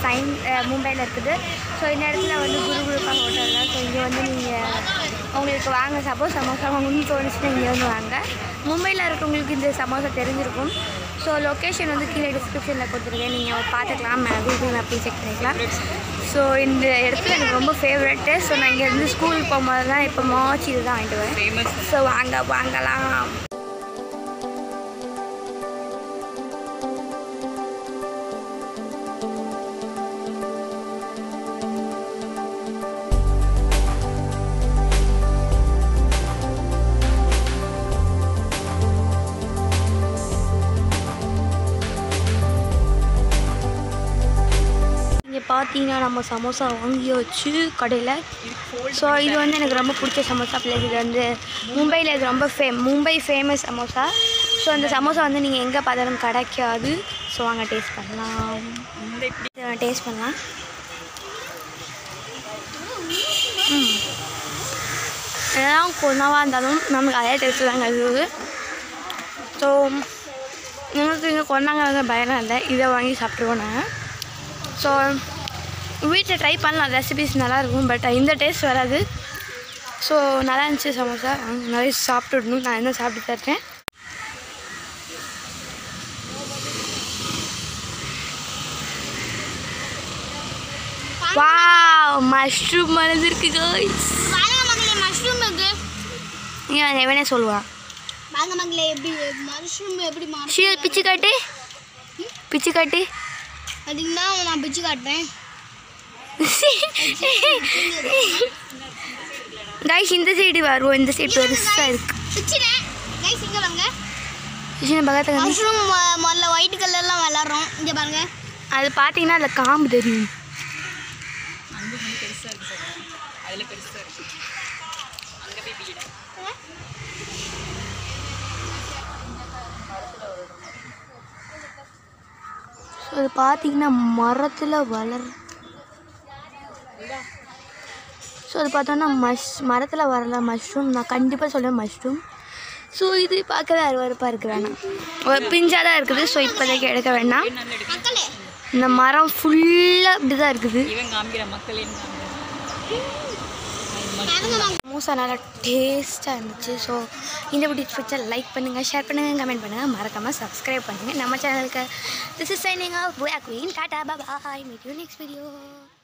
sign மும்பையில் இருக்குது so இந்த இடத்துல வந்து குரு குருப்பா ஹோட்டல் தான் ஸோ இங்கே வந்து நீங்கள் உங்களுக்கு வாங்க சப்போஸ் சமோசா வாங்கணும்னு தோணுச்சுன்னா இங்கே வந்து வாங்க மும்பையில் இருக்கவங்களுக்கு இந்த சமோசா தெரிஞ்சிருக்கும் ஸோ லொக்கேஷன் வந்து கீழே டிஸ்கிரிப்ஷனில் கொடுத்துருக்கேன் நீங்கள் பார்த்துக்கலாம் கூகுள் மேப்லேயும் செக் பண்ணிக்கலாம் ஸோ இந்த இடத்துல எனக்கு ரொம்ப ஃபேவரெட்டு ஸோ நான் இங்கேருந்து ஸ்கூல் போகும்போது தான் இப்போ மாச்சு இது தான் வாங்கிட்டு வரேன் ஃபேமஸ் ஸோ வாங்க வாங்கலாம் இங்கே பார்த்தீங்கன்னா நம்ம சமோசா வாங்கியாச்சு கடையில் ஸோ இது வந்து எனக்கு ரொம்ப பிடிச்ச சமோசா பிளேஸ் இது வந்து மும்பையில் இது ரொம்ப ஃபே மும்பை ஃபேமஸ் சமோசா ஸோ இந்த சமோசா வந்து நீங்கள் எங்கே பார்த்தாலும் கிடைக்காது ஸோ வாங்க டேஸ்ட் பண்ணலாம் மும்பை டேஸ்ட் பண்ணலாம் ம் எல்லாம் கொண்டாவாக இருந்தாலும் நமக்கு அதே டேஸ்ட்டு தாங்க இருக்குது ஸோ எனக்கு இங்கே கொண்டாங்க பயணம் இல்லை இதை வாங்கி சாப்பிட்ருவோம் நாங்கள் ஸோ வீட்டில் ட்ரை பண்ணலாம் ரெசிபிஸ் நல்லாயிருக்கும் பட் இந்த டேஸ்ட் வராது ஸோ நல்லா இருந்துச்சு சமோசா வாங்க, நிறைய சாப்பிட்டுடணும் நான் என்ன சாப்பிட்டு தான் இருக்கேன் வா மஷ்ரூம் மறந்துருக்கு காய்ஸ் வாங்க மகளே மஷ்ரூம் இருக்கு ஏன் எவனே சொல்லுவான் வாங்க மகளே எப்படி மஷ்ரூம் எப்படி மாறும் ஷீ பிச்சு காட்டு பிச்சு காட்டு அதுக்குன்னா நான் பிச்சு காட்டுறேன் காய்ஸ் இந்த சைடு வருவோம் இந்த சைடு பெருசாக இருக்கு பிச்சுறேன் கைஸ் இங்க வாங்க சின்ன பக்கத்தில் மஷ்ரூம் முதல்ல ஒயிட் கலர்லாம் விளாட்றோம் இங்க பாருங்க அது பார்த்தீங்கன்னா அதில் காம்பு தெரியும் அங்கே வந்து பெருசாக இருக்கு சார் அதில் பெருசாக இருக்கு அங்கே போய் வீடு ஸோ அது பார்த்தீங்கன்னா மரத்தில் வளர் ஸோ அது பார்த்தோன்னா மஷ் மரத்தில் வரல மஷ்ரூம் நான் கண்டிப்பாக சொல்லுவேன் மஷ்ரூம் ஸோ இது பார்க்கவே அருவருப்பாக இருக்கு வேணாம் ஒரு பிஞ்சாக தான் இருக்குது ஸோ இப்போதைக்கு எடுக்க வேண்டாம் மக்களே இந்த மரம் ஃபுல்லாக இப்படி தான் இருக்குது இவன் காமிக்கிற மக்களின் வாங்க மகளே சமோசா நல்லா டேஸ்ட்டாக இருந்துச்சு ஸோ இந்த வீடியோ பிடிச்சா லைக் பண்ணுங்கள் ஷேர் பண்ணுங்கள் கமெண்ட் பண்ணுங்கள் மறக்காமல் சப்ஸ்கிரைப் பண்ணுங்கள் நம்ம சேனலுக்கு this is shining of queen டாடா bye meet you next video